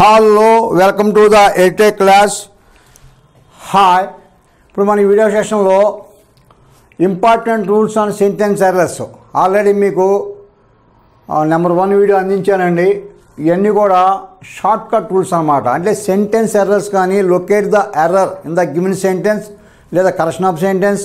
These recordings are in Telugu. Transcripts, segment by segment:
హలో వెల్కమ్ టు ద ఎయిటెక్ క్లాస్ హాయ్ ఇప్పుడు మన ఈ వీడియో సెషన్లో important rules on sentence errors already మీకు నెంబర్ వన్ వీడియో అందించానండి ఇవన్నీ కూడా షార్ట్ కట్ రూల్స్ అనమాట అంటే సెంటెన్స్ ఎర్రర్స్ కానీ locate the error in the given sentence లేదా కరెక్షన్ ఆఫ్ సెంటెన్స్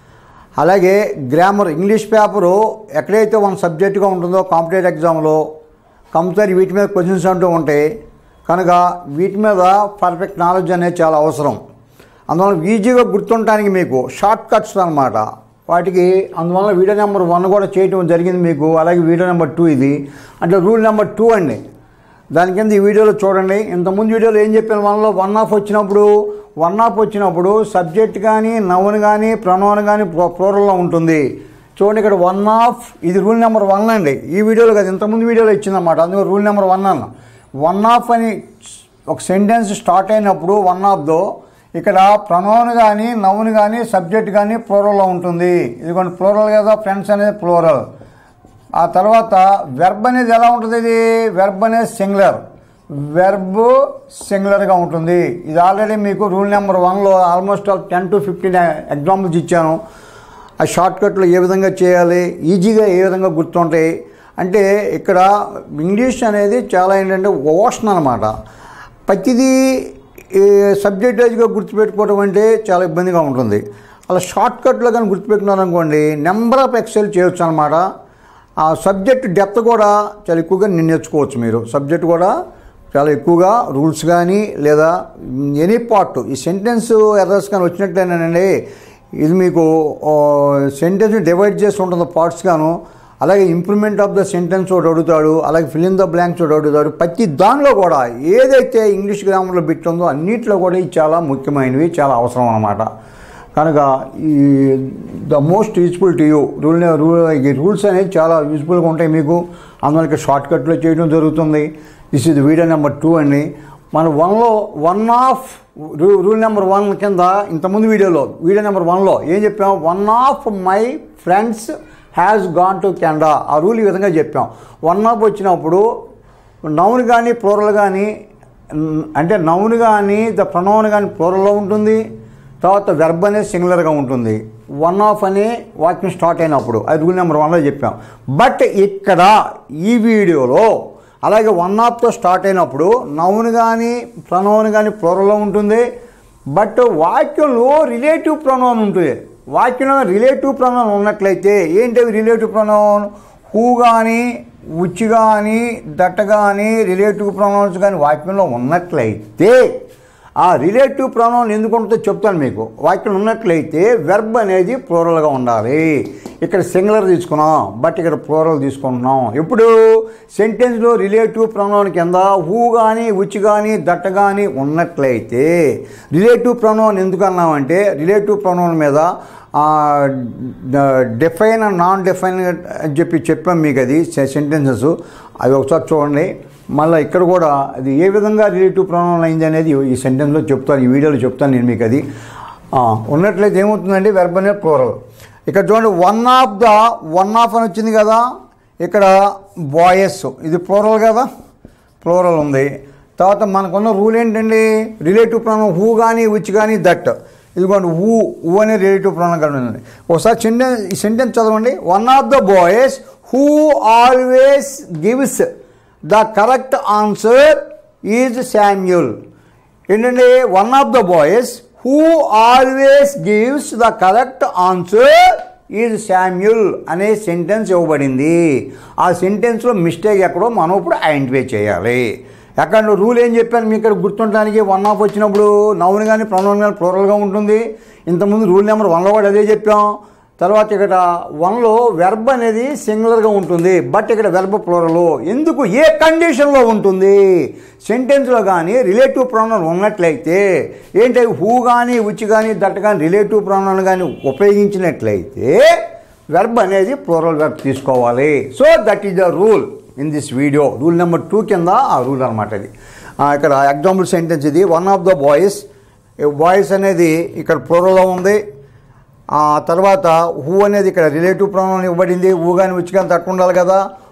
అలాగే గ్రామర్ ఇంగ్లీష్ పేపరు ఎక్కడైతే మన సబ్జెక్టుగా ఉంటుందో కాంపిటేటివ్ ఎగ్జామ్లో కంపల్సరీ వీటి మీద క్వశ్చన్స్ అంటూ ఉంటాయి కనుక వీటి మీద పర్ఫెక్ట్ నాలెడ్జ్ అనేది చాలా అవసరం అందువల్ల ఈజీగా గుర్తుండటానికి మీకు షార్ట్ కట్స్ అనమాట వాటికి అందువల్ల వీడియో నెంబర్ వన్ కూడా చేయటం జరిగింది మీకు అలాగే వీడియో నెంబర్ టూ ఇది అంటే రూల్ నెంబర్ టూ అండి దాని కింద ఈ వీడియోలో చూడండి ఇంతకుముందు వీడియోలో ఏం చెప్పాను వన్లో వన్ ఆఫ్ వచ్చినప్పుడు వన్ ఆఫ్ వచ్చినప్పుడు సబ్జెక్ట్ కానీ నవ్వును కానీ ప్రణవన్ కానీ ప్రోరల్లో ఉంటుంది చూడండి ఇక్కడ వన్ ఆఫ్ ఇది రూల్ నెంబర్ వన్ అండి ఈ వీడియోలో కదా ఇంతకుముందు వీడియోలో ఇచ్చిందన్నమాట అందులో రూల్ నెంబర్ వన్ అన్న వన్ ఆఫ్ అని ఒక సెంటెన్స్ స్టార్ట్ అయినప్పుడు వన్ ఆఫ్దో ఇక్కడ ప్రనోన్ కానీ నవ్వును కానీ సబ్జెక్ట్ కానీ ప్లోరల్లో ఉంటుంది ఇదిగోండి ప్లోరల్ కదా ఫ్రెండ్స్ అనేది ప్లోరల్ ఆ తర్వాత వెర్బ్ అనేది ఎలా ఉంటుంది ఇది వెర్బ్ అనేది సింగులర్ వెర్బ్ సింగులర్గా ఉంటుంది ఇది ఆల్రెడీ మీకు రూల్ నెంబర్ వన్లో almost all ten to fifteen examples ఇచ్చాను ఆ షార్ట్ కట్లో ఏ విధంగా చేయాలి ఈజీగా ఏ విధంగా గుర్తుంటాయి అంటే ఇక్కడ ఇంగ్లీష్ అనేది చాలా ఏంటంటే ఓషన్ అనమాట ప్రతిదీ సబ్జెక్ట్ వైజ్గా గుర్తుపెట్టుకోవడం అంటే చాలా ఇబ్బందిగా ఉంటుంది అలా షార్ట్ కట్లో కానీ గుర్తుపెట్టుకున్నారనుకోండి నెంబర్ ఆఫ్ ఎక్సెల్ చేయొచ్చు అనమాట ఆ సబ్జెక్ట్ డెప్త్ కూడా చాలా ఎక్కువగా నేర్చుకోవచ్చు మీరు సబ్జెక్ట్ కూడా చాలా ఎక్కువగా రూల్స్ కానీ లేదా ఎనీ పార్ట్ ఈ సెంటెన్స్ ఎర్రర్స్ కానీ వచ్చినట్లేనండి ఇది మీకు సెంటెన్స్ డివైడ్ చేసి ఉంటుంది పార్ట్స్ గాను అలాగే ఇంప్రూవ్మెంట్ ఆఫ్ ద సెంటెన్స్ ఒకటి అడుగుతాడు అలాగే ఫిల్ ఇన్ ద బ్లాంక్స్ ఒకటి అడుగుతాడు ప్రతి దానిలో కూడా ఏదైతే ఇంగ్లీష్ గ్రామర్లో బిట్టుందో అన్నింటిలో కూడా ఇది చాలా ముఖ్యమైనవి చాలా అవసరం అన్నమాట కనుక ఈ the most useful to you rule rule ఈ రూల్స్ అనేవి చాలా యూజ్ఫుల్గా ఉంటాయి మీకు అందువల్ల షార్ట్ కట్లో చేయడం జరుగుతుంది this is video number two అండి మన వన్లో one of rule number one కింద ఇంతకుముందు వీడియోలో వీడియో నెంబర్ వన్లో ఏం చెప్పాం one of my friends has gone to Canada ఆ రూల్ ఈ విధంగా చెప్పాం వన్ ఆఫ్ వచ్చినప్పుడు నౌన్ కానీ ప్లోరల్ కానీ అంటే నౌన్ కానీ ద ప్రొనౌన్ కానీ ప్లోరల్లో ఉంటుంది తర్వాత వెర్బ్ అనేది సింగులర్గా ఉంటుంది వన్ ఆఫ్ అనే వాక్యం స్టార్ట్ అయినప్పుడు అది రూల్ నెంబర్ వన్లో చెప్పాం బట్ ఇక్కడ ఈ వీడియోలో అలాగే వన్ ఆఫ్తో స్టార్ట్ అయినప్పుడు నౌన్ కానీ ప్రొనౌన్ కానీ ప్లోరల్లో ఉంటుంది బట్ వాక్యంలో రిలేటివ్ ప్రొనౌన్ ఉంటుంది వాక్యంలో రిలేటివ్ ప్రొనౌన్ ఉన్నట్లయితే ఏంటి రిలేటివ్ ప్రొనౌన్ హూ కానీ ఉచ్ కానీ దట్ కానీ రిలేటివ్ ప్రొనౌన్స్ కానీ వాక్యంలో ఉన్నట్లయితే ఆ రిలేటివ్ ప్రొనౌన్ ఎందుకు ఉంటుందో చెప్తాను మీకు వాక్యం ఉన్నట్లయితే వెర్బ్ అనేది ప్లోరల్గా ఉండాలి ఇక్కడ సింగులర్ తీసుకున్నాం బట్ ఇక్కడ ప్లోరల్ తీసుకుంటున్నాం ఇప్పుడు సెంటెన్స్లో రిలేటివ్ ప్రొనౌన్ కింద హూ కానీ ఉచ్ కానీ దట్ కానీ ఉన్నట్లయితే రిలేటివ్ ప్రొనౌన్ ఎందుకు అన్నామంటే రిలేటివ్ ప్రొనౌన్ మీద డిఫైన్ అండ్ నాన్ డిఫైన్ అని చెప్పి చెప్పాం మీకు అది సెంటెన్సెస్ అవి ఒకసారి చూడండి మళ్ళీ ఇక్కడ కూడా అది ఏ విధంగా రిలేటివ్ ప్రొనౌన్ అయింది అనేది ఈ సెంటెన్స్లో చెప్తాను ఈ వీడియోలో చెప్తాను నేను మీకు అది ఉన్నట్లయితే ఏమవుతుందండి వెర్బ్ అనేది ప్లోరల్ ఇక్కడ చూడండి one of the one of అని వచ్చింది కదా ఇక్కడ బాయస్ ఇది ప్లోరల్ కదా ప్లోరల్ ఉంది తర్వాత మనకున్న రూల్ ఏంటండి రిలేటివ్ ప్రొనౌన్ హూ కానీ విచ్ కానీ దట్ ఇదిగోండి హూ హూ అనే రిలేటివ్ ప్రొనౌన్ కానీ ఉంది ఒకసారి సెంటెన్స్ ఈ సెంటెన్స్ చదవండి one of the boys who always gives the correct answer is Samuel ఏంటంటే one of the boys who always gives the correct answer is Samuel అనే సెంటెన్స్ ఇవ్వబడింది ఆ సెంటెన్స్లో మిస్టేక్ ఎక్కడో మనం ఇప్పుడు ఐడెంటిఫై చేయాలి ఎక్కడ రూల్ ఏం చెప్పాను మీకు ఇక్కడ గుర్తుండడానికి వన్ ఆఫ్ వచ్చినప్పుడు నౌన్ కానీ ప్రొనౌన్ కానీ ప్లోరల్గా ఉంటుంది ఇంతకుముందు రూల్ నెంబర్ వన్లో కూడా అదే చెప్పాం తర్వాత ఇక్కడ వన్లో వెర్బ్ అనేది సింగులర్గా ఉంటుంది బట్ ఇక్కడ వెర్బ్ ప్లోరల్ ఎందుకు ఏ కండిషన్లో ఉంటుంది సెంటెన్స్లో కానీ రిలేటివ్ ప్రొనౌన్ ఉన్నట్లయితే ఏంటి హూ కానీ ఉచ్ కానీ దట్ కానీ రిలేటివ్ ప్రొనౌన్ కానీ ఉపయోగించినట్లయితే వెర్బ్ అనేది ప్లోరల్ వెర్బ్ తీసుకోవాలి so that is the rule in this video rule number two కింద ఆ రూల్ అనమాట ఇది ఇక్కడ ఎగ్జాంపుల్ సెంటెన్స్ ఇది one of the boys boys అనేది ఇక్కడ ప్లోరల్లో ఉంది ఆ తర్వాత హూ అనేది ఇక్కడ రిలేటివ్ ప్రొనౌన్ ఇవ్వబడింది హూ కానీ ఉచ్ కానీ తట్టు ఉండాలి కదా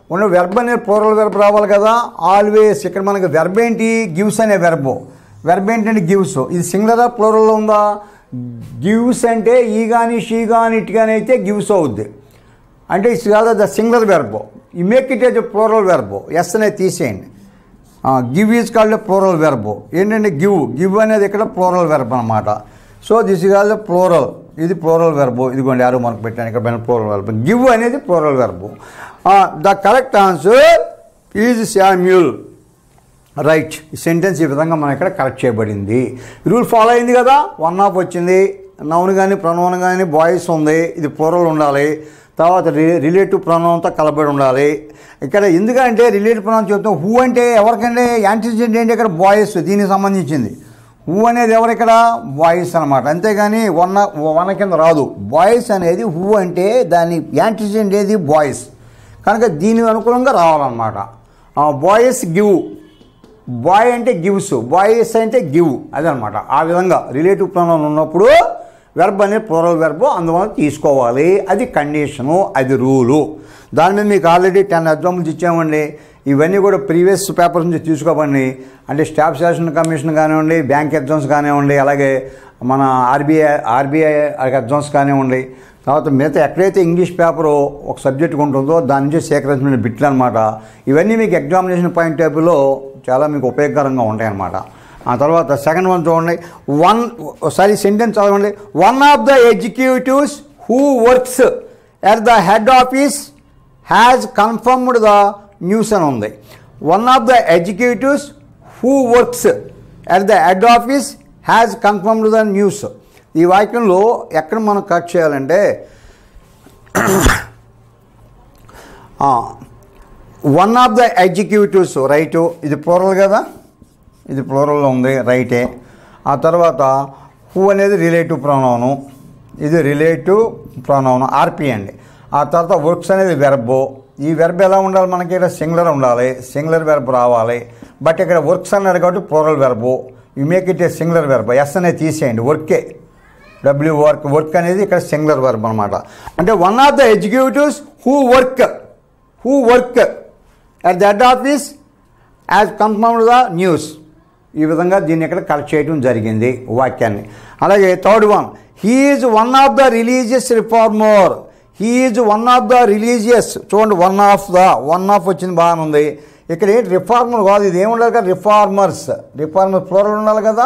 ఉన్న వెర్బ్ అనే ప్లూరల్ వెర్బ్ రావాలి కదా ఆల్వేస్ ఇక్కడ మనకి వెర్బ్ ఏంటి గివ్స్ అనే వెర్బ్ వెర్బ్ ఏంటంటే గివ్స్ ఇది సింగులరా ప్లూరల్లో ఉందా గివ్స్ అంటే ఈ కానీ షీ కానీ ఇట్ కానీ అయితే గివ్స్ అవుద్ది అంటే ఇట్స్ కాదు ద సింగులర్ వెర్బ్ ఈ make it S plural verb S అనేది తీసేయండి give is called plural verb ఏంటంటే గివ్ గివ్ అనేది ఇక్కడ ప్లూరల్ వెర్బ్ అనమాట so this is called plural ఇది ప్లూరల్ వెర్బ్ ఇదిగోండి యారో మనకు పెట్టాను ఇక్కడ పైన ప్లూరల్ వెర్బ్ గివ్ అనేది plural verb the correct answer is Samuel right ఈ సెంటెన్స్ ఈ విధంగా మనం ఇక్కడ కరెక్ట్ చేయబడింది రూల్ ఫాలో అయింది కదా వన్ ఆఫ్ వచ్చింది నౌన్ కానీ ప్రొనౌన్ కానీ బాయ్స్ ఉంది ఇది ప్లూరల్ ఉండాలి తర్వాత రి రిలేటివ్ ప్రొనౌన్తో కలబడి ఉండాలి ఇక్కడ ఎందుకంటే రిలేటివ్ ప్రొనౌన్ చెప్తాం హూ అంటే ఎవరికంటే యాంటిసిడెంట్ ఏంటి ఇక్కడ బాయ్స్ దీనికి సంబంధించింది హూ అనేది ఎవరు ఇక్కడ బాయ్స్ అనమాట అంతేగాని వన్ వన్ కింద రాదు బాయ్స్ అనేది హూ అంటే దాని యాంటిసిడెంట్ ఏది బాయ్స్ కనుక దీని అనుకూలంగా రావాలన్నమాట బాయ్స్ గివ్ బాయ్ అంటే గివ్స్ బాయ్స్ అంటే గివ్ అదనమాట ఆ విధంగా రిలేటివ్ ప్రొనౌన్ ఉన్నప్పుడు వెర్బ్ అనేది ప్లూరల్ వెర్బ్ అందువల్ల తీసుకోవాలి అది కండిషను అది రూలు దాని మీద మీకు ఆల్రెడీ టెన్ ఎగ్జాంపుల్స్ ఇచ్చామండి ఇవన్నీ కూడా ప్రీవియస్ పేపర్స్ నుంచి తీసుకోబండి అంటే స్టాఫ్ సెలక్షన్ కమిషన్ కానివ్వండి బ్యాంక్ ఎగ్జామ్స్ కానివ్వండి అలాగే మన ఆర్బీఐ ఆర్బీఐ ఎగ్జామ్స్ కానివ్వండి తర్వాత మిగతా ఎక్కడైతే ఇంగ్లీష్ పేపర్ ఒక సబ్జెక్ట్ ఉంటుందో దాని నుంచి సేకరించిన బిట్లు అనమాట ఇవన్నీ మీకు ఎగ్జామినేషన్ పాయింట్ టేబుల్లో చాలా మీకు ఉపయోగకరంగా ఉంటాయి అన్నమాట ఆ తర్వాత సెకండ్ వన్ చూడండి వన్ సారీ సెంటెన్స్ చదవండి one of the executives who works at the head office has confirmed the news అని ఉంది one of the executives who works at the head office has confirmed the news ఈ వాక్యంలో ఎక్కడ మనం కట్ చేయాలంటే one of the executives right ఇది ప్లూరల్ కదా ఇది ప్లూరల్లో ఉంది రైటే ఆ తర్వాత హూ అనేది రిలేటివ్ ప్రొనౌను ఇది రిలేటివ్ ప్రొనౌను ఆర్పి అండి ఆ తర్వాత వర్క్స్ అనేది వెర్బ్ ఈ వెర్బ్ ఎలా ఉండాలి మనకి ఇక్కడ సింగులర్ ఉండాలి సింగులర్ వెర్బ్ రావాలి బట్ ఇక్కడ వర్క్స్ అన్నాడు కాబట్టి plural verb you make it a singular verb S అనేది తీసేయండి వర్కే డబ్ల్యూ వర్క్ వర్క్ అనేది ఇక్కడ సింగులర్ వర్బ్ అనమాట అంటే one of the executives who work who work at the head office has confirmed the news ఈ విధంగా దీన్ని ఇక్కడ కరెక్ట్ చేయడం జరిగింది వాక్యాన్ని అలాగే third one he is one of the religious reformer he is one of the religious చూడండి one of the one of వచ్చింది బాగానే ఉంది ఇక్కడ ఏంటి రిఫార్మర్ కాదు ఇది ఏముండాలి కదా రిఫార్మర్స్ రిఫార్మర్ ఫ్లోరల్ ఉండాలి కదా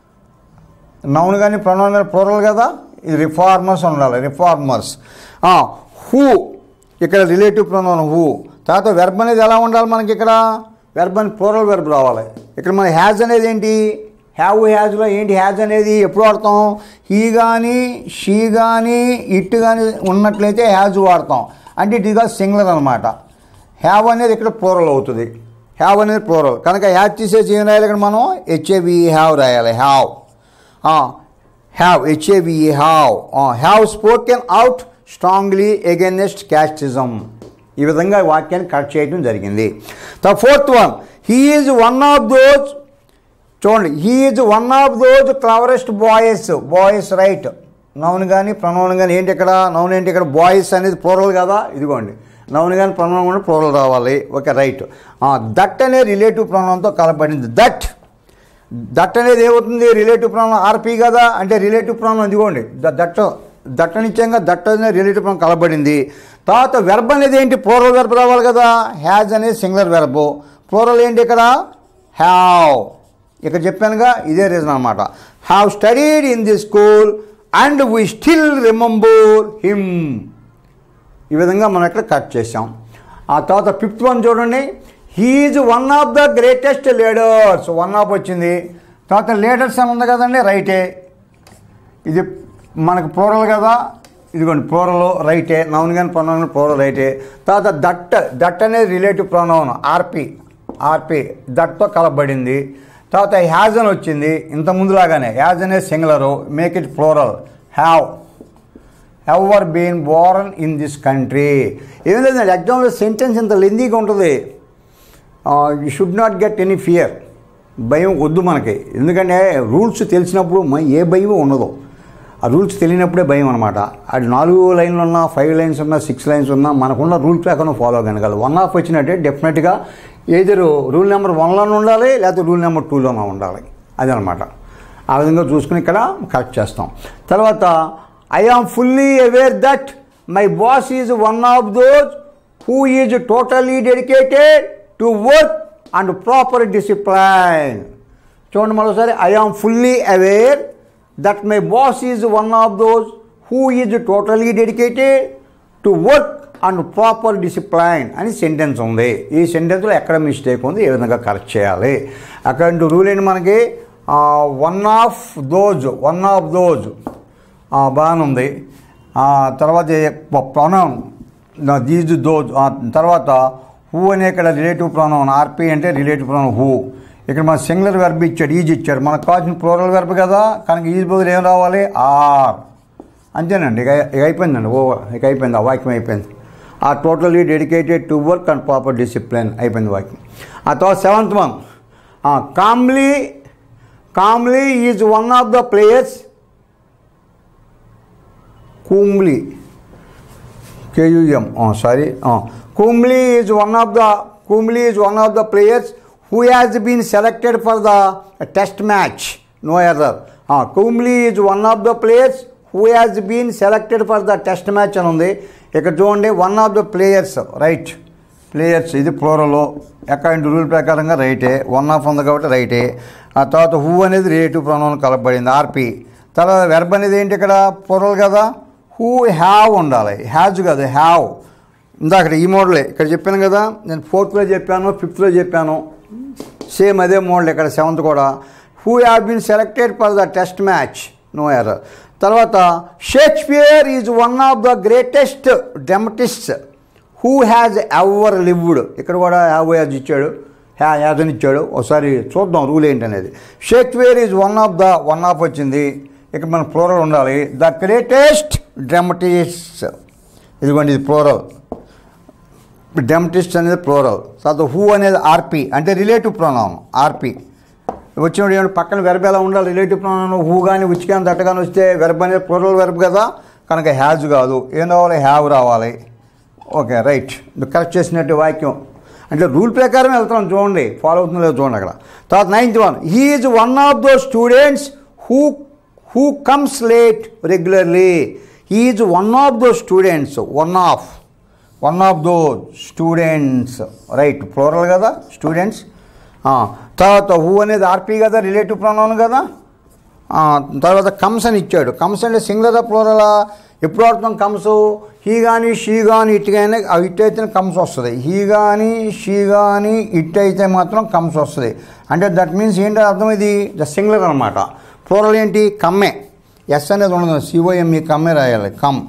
నౌన్ కానీ ప్రొనౌన్ కానీ ప్లూరల్ కదా ఇది రిఫార్మర్స్ ఉండాలి రిఫార్మర్స్ హూ ఇక్కడ రిలేటివ్ ప్రొనౌన్ హూ తర్వాత వెర్బ్ అనేది ఎలా ఉండాలి మనకి ఇక్కడ వెర్బ్ అని ప్లూరల్ వెర్బ్ రావాలి ఇక్కడ మన హ్యాజ్ అనేది ఏంటి హ్యావ్ హ్యాజ్లో ఏంటి హ్యాజ్ అనేది ఎప్పుడు వాడతాం హీ కానీ షీ కానీ ఇట్ కానీ ఉన్నట్లయితే హ్యాజ్ వాడతాం అంటే ఇట్ ఇస్ సింగులర్ అనమాట హ్యావ్ అనేది ఇక్కడ ప్లూరల్ అవుతుంది హ్యావ్ అనేది ప్లూరల్ కనుక హ్యావ్ తీసేసి ఏం రాయాలి ఇక్కడ మనం హెచ్ఏవి హ్యావ్ రాయాలి have have H A V have have spoken out strongly against casteism ఈ విధంగా వాక్యాన్ని కరెక్ట్ చేయడం జరిగింది the fourth one he is one of those చూడండి he is one of those cleverest boys boys right noun కానీ ప్రొనౌన్ కానీ ఏంటి ఇక్కడ నౌన్ ఏంటి ఇక్కడ బాయ్స్ అనేది ప్లూరల్ కదా ఇదిగోండి నౌన్ కానీ ప్రొనౌన్ కూడా ప్లూరల్ రావాలి ఓకే రైట్ దట్ అనే రిలేటివ్ ప్రొనౌన్తో కలపడింది దట్ దట్ అనేది ఏమవుతుంది రిలేటివ్ ప్రాణం ఆర్పి కదా అంటే రిలేటివ్ ప్రాణం ఇదిగోండి ద- దట్ట దట్టనిత్యంగా దట్ట అనేది రిలేటివ్ ప్రాణం కలబడింది తర్వాత వెర్బ్ అనేది ఏంటి ప్లోరల్ వెర్బ్ రావాలి కదా హ్యాజ్ అనేది సింగులర్ వెర్బ్ ప్లోరల్ ఏంటి ఇక్కడ హ్యావ్ ఇక్కడ చెప్పానుగా ఇదే రీజన్ అనమాట have studied in the school and we still remember him ఈ విధంగా మనం ఇక్కడ కట్ చేసాం ఆ తర్వాత ఫిఫ్త్ వన్ చూడండి he is one of the greatest leaders one of వచ్చింది తర్వాత లీడర్స్ అని ఉంది కదండి రైటే ఇది మనకు ప్లోరల్ కదా ఇదిగోండి ప్లోరల్ రైటే నౌన్ కానీ ప్రొనౌన్ కానీ ప్లోరల్ రైటే తర్వాత దట్ దట్ అనేది రిలేటివ్ ప్రొనౌన్ ఆర్పి ఆర్పి దట్తో కలబడింది తర్వాత హ్యాజ్ అని వచ్చింది ఇంత ముందులాగానే హ్యాజ్ అనేది singular make it plural have ever been born in this country ఏం లేదండి ఎగ్జామ్లో సెంటెన్స్ ఇంత లెందీగా ఉంటుంది you should not get any fear భయం వద్దు మనకి ఎందుకంటే రూల్స్ తెలిసినప్పుడు మ- ఏ భయం ఉండదు ఆ రూల్స్ తెలియనప్పుడే భయం అనమాట అది నాలుగు లైన్లు ఉన్నా ఫైవ్ లైన్స్ ఉన్నా సిక్స్ లైన్స్ ఉన్నా మనకున్న రూల్ ప్రకారం ఫాలో కనగలరు వన్ ఆఫ్ వచ్చినట్టే డెఫినెట్గా ఏదో రూల్ నెంబర్ వన్లోనే ఉండాలి లేకపోతే రూల్ నెంబర్ టూలోనే ఉండాలి అదనమాట ఆ విధంగా చూసుకుని ఇక్కడ కరెక్ట్ చేస్తాం తర్వాత I am fully aware that my boss is one of those who is totally dedicated to work and proper discipline చూడండి మరోసారి I am fully aware that my boss is one of those who is totally dedicated to work and proper discipline అని సెంటెన్స్ ఉంది ఈ సెంటెన్స్లో ఎక్కడ మిస్టేక్ ఉంది ఏ విధంగా కరెక్ట్ చేయాలి అక్కడ రూల్ ఏంటి మనకి one of those one of those బాగానే ఉంది ఆ, తర్వాత ప్రొనౌన్ దీజ్ దోజ్ ఆ, తర్వాత హూ అనే ఇక్కడ రిలేటివ్ ప్రొనౌన్ ఆర్పి అంటే రిలేటివ్ ప్రొనౌన్ హూ ఇక్కడ మన సింగులర్ వెర్బ్ ఇచ్చాడు ఈజ్ ఇచ్చాడు మనకు కావాల్సిన ప్లోరల్ వెర్బ్ కదా కనుక ఈజ్ బదులు ఏం రావాలి ఆర్ అంతేనండి ఇక ఇక అయిపోయిందండి ఓవర్ ఇక అయిపోయింది ఆ వాక్యం అయిపోయింది ఆ totally dedicated to work and proper discipline అయిపోయింది వాక్యం ఆ తర్వాత seventh one Kumble Kumble is one of the players Kumble K U M sorry Kumble is one of the Kumble is one of the players who has been selected for the test match no error Kumble is one of the players who has been selected for the test match అని ఉంది ఇక్కడ చూడండి one of the players right players ఇది ప్లోరలో అకార్డింగ్ రూల్ ప్రకారంగా రైటే వన్ ఆఫ్ ఉంది కాబట్టి రైటే ఆ తర్వాత హూ అనేది రిలేటివ్ ప్రొనౌన్ కలపబడింది ఆర్పి తర్వాత వెర్బ్ అనేది ఏంటి ఇక్కడ ప్లోరల్ కదా హూ హ్యావ్ ఉండాలి హ్యాజ్ కాదు హ్యావ్ ఇందాక ఈ మోడలే ఇక్కడ చెప్పాను కదా నేను ఫోర్త్లో చెప్పాను ఫిఫ్త్లో చెప్పాను సేమ్ అదే మోడల్ ఇక్కడ సెవెంత్ కూడా who have been selected for the test match no error తర్వాత Shakespeare is one of the greatest dramatist who has ever lived ఇక్కడ కూడా హ్యావ్ హ్యాజ్ ఇచ్చాడు హ్యా హ్యాజ్ అని ఇచ్చాడు ఒకసారి చూద్దాం రూల్ ఏంటనేది Shakespeare is one of the one of వచ్చింది ఇక్కడ మన ప్లోరల్ ఉండాలి ద గ్రేటెస్ట్ డ్రమటిస్ట్ ఇదిగోండి ఇది ప్లోరల్ డెమటిస్ట్ అనేది ప్లోరల్ తర్వాత హూ అనేది ఆర్పి అంటే రిలేటివ్ ప్రొనౌన్ ఆర్పి వచ్చినప్పుడు ఏమంటే పక్కన వెర్బ్ ఎలా ఉండాలి రిలేటివ్ ప్రొనౌన్ హూ కానీ ఉచ్ కానీ దట్ కానీ వస్తే వెర్బ్ అనేది ప్లోరల్ వెర్బ్ కదా కనుక హ్యాజ్ కాదు ఏం రావాలి హ్యావ్ రావాలి ఓకే రైట్ కరెక్ట్ చేసినట్టు వాక్యం అంటే రూల్ ప్రకారం వెళ్తున్నాం చూడండి ఫాలో అవుతుందో లేదో చూడండి అక్కడ తర్వాత ninth one he is one of those students who who comes late regularly he is one of those students one of one of those students right plural కదా స్టూడెంట్స్ తర్వాత హూ అనేది ఆర్పీ కదా రిలేటివ్ ప్రొనౌన్ కదా ఆ, తర్వాత కమ్స్ అని ఇచ్చాడు కమ్స్ అంటే సింగులరా ప్లోరలా ఎప్పుడు వాడుతాం కమ్స్ హీ కానీ షీ కానీ ఇట్ కానీ అవి ఇట్ అయితే కమ్స్ వస్తుంది హీ కానీ షీ కానీ ఇట్ అయితే మాత్రం కమ్స్ వస్తుంది అంటే దట్ మీన్స్ ఏంటో అర్థం ఇది ద సింగులర్ అనమాట ప్లోరల్ ఏంటి కమ్మే ఎస్ అనేది ఉండదు సిఓఎంఈ కమ్మే రాయాలి come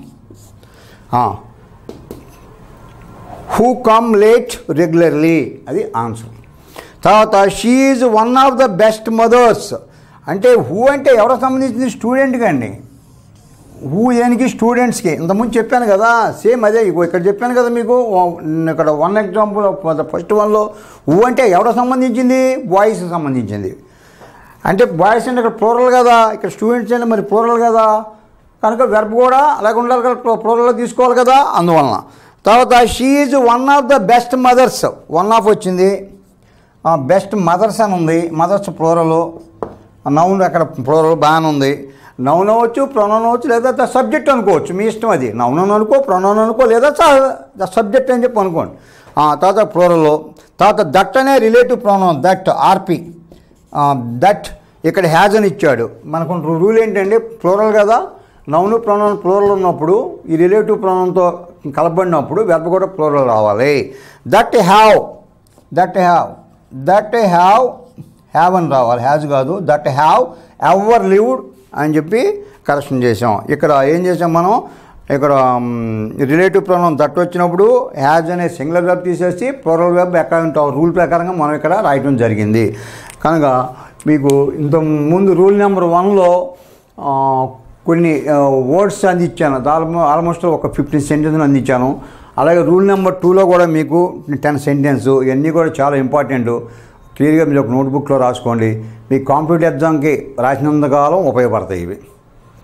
who come late regularly అది ఆన్సర్ తర్వాత she is one of the best mothers అంటే హూ అంటే ఎవరికి సంబంధించింది స్టూడెంట్కి అండి హూ దేనికి స్టూడెంట్స్కి ఇంతకుముందు చెప్పాను కదా సేమ్ అదే ఇగో ఇక్కడ చెప్పాను కదా మీకు ఇక్కడ వన్ ఎగ్జాంపుల్ ఫస్ట్ వన్లో హూ అంటే ఎవరికి సంబంధించింది బాయ్స్కి సంబంధించింది అంటే బాయ్స్ అంటే ఇక్కడ ప్లోరల్ కదా ఇక్కడ స్టూడెంట్స్ అంటే మరి ప్లోరల్ కదా కనుక వెర్బ్ కూడా అలాగే ఉండాలి కదా ప్లోరల్లో తీసుకోవాలి కదా అందువలన తర్వాత she is one of the best mothers one of వచ్చింది బెస్ట్ మదర్స్ అని ఉంది మదర్స్ ప్లోరల్ నౌన్ అక్కడ ప్లోరల్ బాగానే ఉంది నౌన్ అవ్వచ్చు ప్రొనౌన్ అవ్వచ్చు లేదా ద సబ్జెక్ట్ అనుకోవచ్చు మీ ఇష్టం అది నౌన్ అని అనుకో ప్రొనౌన్ అనుకో లేదా ద సబ్జెక్ట్ అని చెప్పి అనుకోండి ఆ, తర్వాత ప్లోరల్ తర్వాత దట్ అనే relative pronoun that RP that ఇక్కడ హ్యాజ్ అని ఇచ్చాడు మనకు రూల్ ఏంటంటే ప్లోరల్ కదా నౌను ప్రొనౌన్ ప్లోరల్ ఉన్నప్పుడు ఈ రిలేటివ్ ప్రొనౌన్తో కలపబడినప్పుడు వెర్బ్ కూడా ప్లోరల్ రావాలి that have that have that have have అని రావాలి హ్యాజ్ కాదు దట్ హ్యావ్ ఎవర్ లివ్డ్ అని చెప్పి కరెక్షన్ చేసాం ఇక్కడ ఏం చేసాం మనం ఇక్కడ రిలేటివ్ ప్రొనౌన్ దట్ వచ్చినప్పుడు హ్యాజ్ అనే సింగులర్ వెబ్ తీసేసి ప్లోరల్ వెబ్ అకౌంట్ రూల్ ప్రకారంగా మనం ఇక్కడ రాయటం జరిగింది కనుక మీకు ఇంత ముందు రూల్ నెంబర్ వన్లో కొన్ని వర్డ్స్ అందించాను దాదాపు ఆల్మోస్ట్ ఒక ఫిఫ్టీన్ సెంటెన్స్ అందించాను అలాగే రూల్ నెంబర్ టూలో కూడా మీకు టెన్ సెంటెన్స్ ఇవన్నీ కూడా చాలా ఇంపార్టెంట్ క్లియర్గా మీరు ఒక నోట్బుక్లో రాసుకోండి మీ కాంపిటేటివ్ ఎగ్జామ్కి రాసినంతకాలం ఉపయోగపడతాయి ఇవి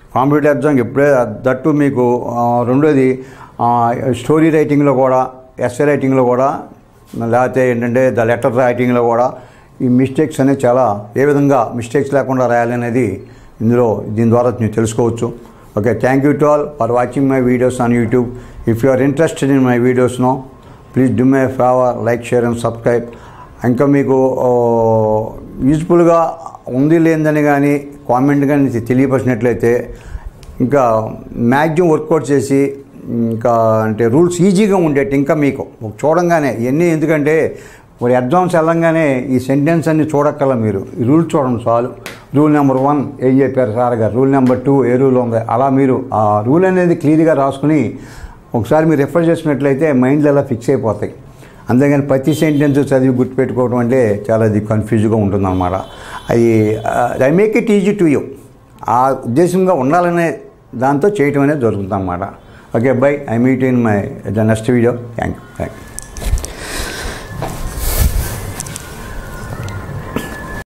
కాంపిటేటివ్ ఎగ్జామ్ ఎప్పుడే దట్టు మీకు ఆ, రెండోది ఆ, స్టోరీ రైటింగ్లో కూడా ఎస్ఏ రైటింగ్లో కూడా లేకపోతే ఏంటంటే ద లెటర్ రైటింగ్లో కూడా ఈ మిస్టేక్స్ అనేవి చాలా ఏ విధంగా మిస్టేక్స్ లేకుండా రాయాలనేది ఇందులో దీని ద్వారా మీరు తెలుసుకోవచ్చు okay thank you to all for watching my videos on YouTube if you are interested in my videos no please do my favour like share and subscribe ఇంకా మీకు యూజ్ఫుల్గా ఉంది లేదని కానీ కామెంట్ కానీ తెలియపరిచినట్లయితే ఇంకా మ్యాక్సిమం వర్కౌట్ చేసి ఇంకా అంటే రూల్స్ ఈజీగా ఉండేట్టు ఇంకా మీకు ఒక చూడంగానే ఇవన్నీ ఎందుకంటే మరి ఎగ్జామ్స్ వెళ్ళంగానే ఈ సెంటెన్స్ అన్ని చూడక్కల మీరు ఈ రూల్స్ చూడండి చాలు రూల్ నెంబర్ వన్ ఏం చెప్పారు సార్ గారు రూల్ నెంబర్ టూ ఏ రూల్ ఉంది అలా మీరు ఆ రూల్ అనేది క్లియర్గా రాసుకుని ఒకసారి మీరు రెఫర్ చేసినట్లయితే మైండ్లో అలా ఫిక్స్ అయిపోతాయి అంతేగాని ప్రతి సెంటెన్స్ చదివి గుర్తుపెట్టుకోవడం అంటే చాలా అది కన్ఫ్యూజ్గా ఉంటుందన్నమాట అది I make it easy to you ఆ ఉద్దేశంగా ఉండాలనే దాంతో చేయటం అనేది జరుగుతుంది అన్నమాట okay bye I meet in my the next video thank you thank you